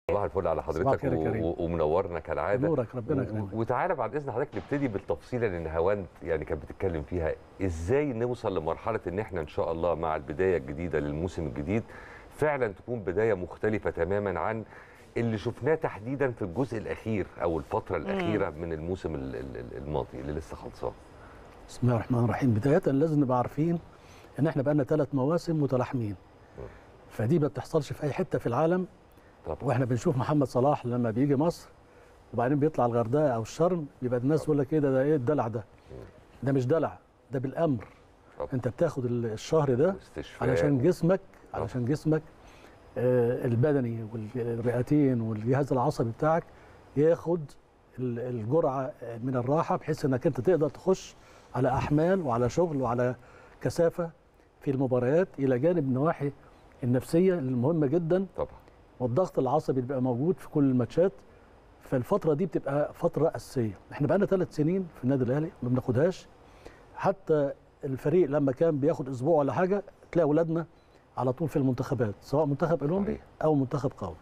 صباح الفل على صباح حضرتك الخير يا كريم. و- ومنورنا كالعاده نورك ربنا و- يكرمك وتعالى بعد اذن حضرتك نبتدي بالتفصيله لان هواند يعني كانت بتتكلم فيها ازاي نوصل لمرحله ان احنا ان شاء الله مع البدايه الجديده للموسم الجديد فعلا تكون بدايه مختلفه تماما عن اللي شفناه تحديدا في الجزء الاخير او الفتره الاخيره من الموسم ال- ال- الماضي اللي لسه خلصان بسم الله الرحمن الرحيم بدايه لازم نبقى عارفين ان احنا بقالنا ثلاث مواسم متلاحمين فدي ما بتحصلش في اي حته في العالم طبعا واحنا بنشوف محمد صلاح لما بيجي مصر وبعدين بيطلع الغردقه او الشرم يبقى الناس تقول لك ايه ده, ده ايه الدلع ده ده مش دلع ده بالامر طبعا انت بتاخد ال- الشهر ده واستشفاء علشان جسمك علشان جسمك آه، البدني والرئتين والجهاز العصبي بتاعك ياخد ال- الجرعه من الراحه بحيث انك انت تقدر تخش على احمال وعلى شغل وعلى كثافه في المباريات الى جانب النواحي النفسيه المهمه جدا طبعا والضغط العصبي اللي بيبقى موجود في كل الماتشات فالفتره دي بتبقى فتره اساسيه احنا بقالنا ثلاث سنين في النادي الاهلي ما بناخدهاش حتى الفريق لما كان بياخد اسبوع ولا حاجه تلاقي اولادنا على طول في المنتخبات سواء منتخب اولمبي صحيح. او منتخب قومي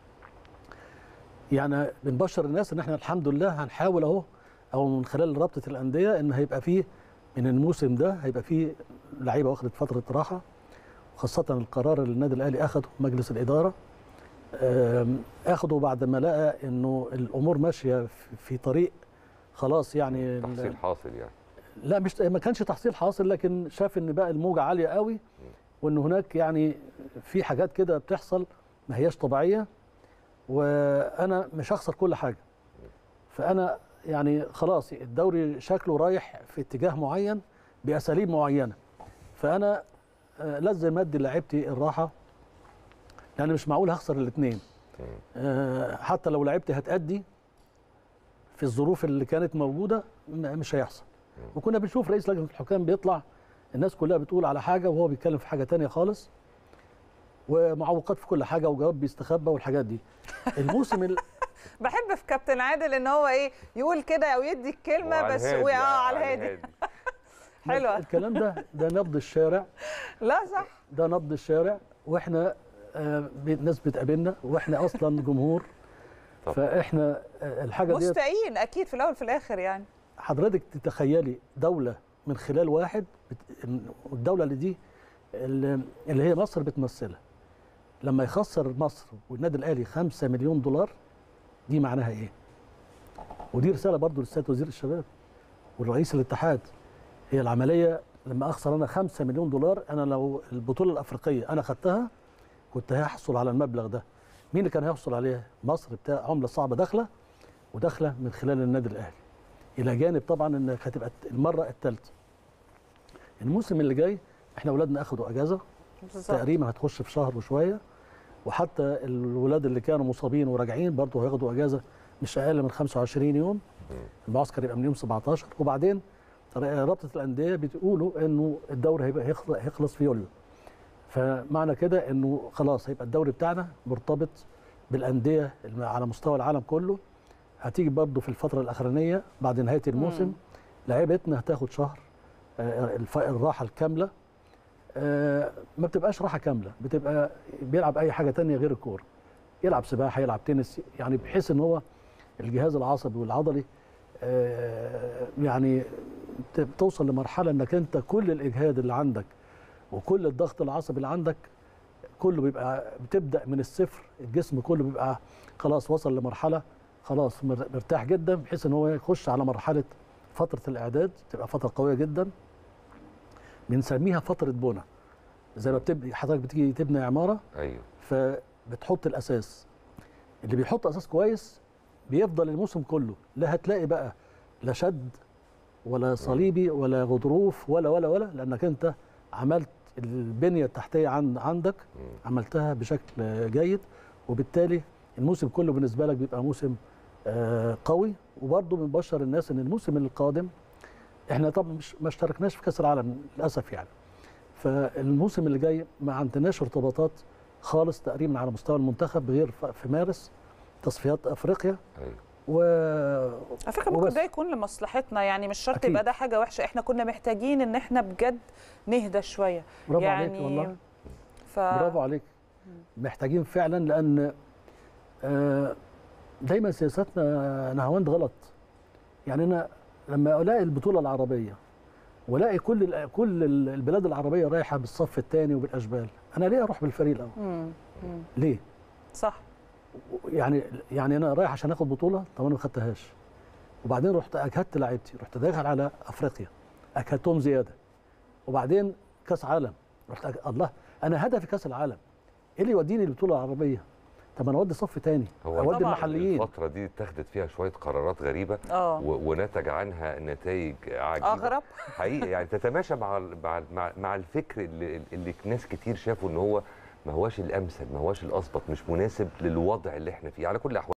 يعني بنبشر الناس ان احنا الحمد لله هنحاول اهو او من خلال رابطه الانديه ان هيبقى فيه من الموسم ده هيبقى فيه لعيبه واخدت فتره راحه خاصه القرار اللي النادي الاهلي اخده مجلس الاداره آم، اخده بعد ما لقى انه الامور ماشيه في- في طريق خلاص يعني ال- تحصيل حاصل يعني لا مش ما كانش تحصيل حاصل لكن شاف ان بقى الموجه عاليه قوي وان هناك يعني في حاجات كده بتحصل ما هياش طبيعيه وانا مش هخسر كل حاجه فانا يعني خلاص الدوري شكله رايح في اتجاه معين باساليب معينه فانا آه، لازم ادي لعيبتي الراحه لان مش معقول هخسر الاثنين حتى لو لعيبتي هتأدي في الظروف اللي كانت موجوده م- مش هيحصل وكنا بنشوف رئيس لجنه الحكام بيطلع الناس كلها بتقول على حاجه وهو بيتكلم في حاجه تانية خالص ومعوقات في كل حاجه وجواب بيستخبى والحاجات دي الموسم ال... بحب في كابتن عادل ان هو ايه يقول كده او يدي الكلمه وعلى بس الهادي، واه على الهادي حلوة. الكلام ده ده نبض الشارع لا صح ده نبض الشارع واحنا آه، بي- الناس بتقابلنا واحنا اصلا جمهور طبعا. فاحنا آه، الحاجه دي مستائين اكيد في الاول في الاخر يعني حضرتك تتخيلي دولة من خلال واحد بت... الدولة اللي دي اللي اللي هي مصر بتمثلها لما يخسر مصر والنادي الأهلي 5 مليون دولار دي معناها إيه؟ ودي رسالة برضو للسيد وزير الشباب والرئيس الاتحاد هي العملية لما أخسر أنا 5 مليون دولار أنا لو البطولة الأفريقية أنا خدتها كنت هحصل على المبلغ ده مين اللي كان هيحصل عليه؟ مصر بتاع عملة صعبة داخلة وداخلة من خلال النادي الأهلي الى جانب طبعا انك هتبقى المره الثالثه الموسم اللي جاي احنا اولادنا اخدوا اجازه بالظبط تقريبا هتخش في شهر وشويه وحتى الولاد اللي كانوا مصابين وراجعين برضه هياخدوا اجازه مش اقل من 25 يوم المعسكر يبقى من يوم 17 وبعدين رابطه الانديه بتقولوا انه الدوري هيبقى هيخلص- هيخلص في يوليو فمعنى كده انه خلاص هيبقى الدوري بتاعنا مرتبط بالانديه الم- على مستوى العالم كله هتيجي برضه في الفتره الاخرانيه بعد نهايه الموسم مم. لعيبتنا هتاخد شهر آه، الف- الراحه الكامله آه، ما بتبقاش راحه كامله بتبقى بيلعب اي حاجه تانية غير الكوره يلعب سباحه يلعب تنس يعني بحيث ان هو الجهاز العصبي والعضلي آه، يعني بت- بتوصل لمرحله انك انت كل الاجهاد اللي عندك وكل الضغط العصبي اللي عندك كله بيبقى بتبدا من الصفر الجسم كله بيبقى خلاص وصل لمرحله خلاص مر- مرتاح جدا بحيث ان هو يخش على مرحله فتره الاعداد تبقى فتره قويه جدا بنسميها فتره بنى زي ما بتبني حضرتك بتيجي تبني عماره ايوه فبتحط الاساس اللي بيحط اساس كويس بيفضل الموسم كله لا هتلاقي بقى لا شد ولا صليبي ولا غضروف ولا ولا ولا لانك انت عملت البنيه التحتيه عن عندك عملتها بشكل جيد وبالتالي الموسم كله بالنسبه لك بيبقى موسم آه، قوي وبرضه بنبشر الناس ان الموسم القادم احنا طبعا مش ما اشتركناش في كاس العالم للاسف يعني فالموسم اللي جاي ما عندناش ارتباطات خالص تقريبا على مستوى المنتخب غير ف- في مارس تصفيات افريقيا ايوه و على فكره ممكن وبس. ده يكون لمصلحتنا يعني مش شرط أكيد. يبقى ده حاجه وحشه احنا كنا محتاجين ان احنا بجد نهدى شويه برافو يعني عليك والله ف... برافو عليك محتاجين فعلا لان آه، دايما سياساتنا نهاوند غلط يعني انا لما الاقي البطوله العربيه والاقي كل ال- كل ال- البلاد العربيه رايحه بالصف الثاني وبالاشبال انا ليه اروح بالفريق الاول مم. مم. ليه صح يعني يعني انا رايح عشان اخد بطوله طب انا ما خدتهاش وبعدين رحت اجهدت لعيبتي رحت داخل على افريقيا اجهدتهم زياده وبعدين كاس عالم رحت أج... الله انا هدفي كاس العالم ايه اللي يوديني البطوله العربيه طب انا اودي صف تاني اودي طبعاً. المحليين الفتره دي اتخذت فيها شويه قرارات غريبه اه و- ونتج عنها نتائج عجيبه اغرب حقيقي يعني تتماشى مع ال- مع ال- مع, مع الفكر اللي, اللي ناس كتير شافوا ان هو ما هواش الامثل ما هواش الاظبط مش مناسب للوضع اللي احنا فيه على كل الاحوال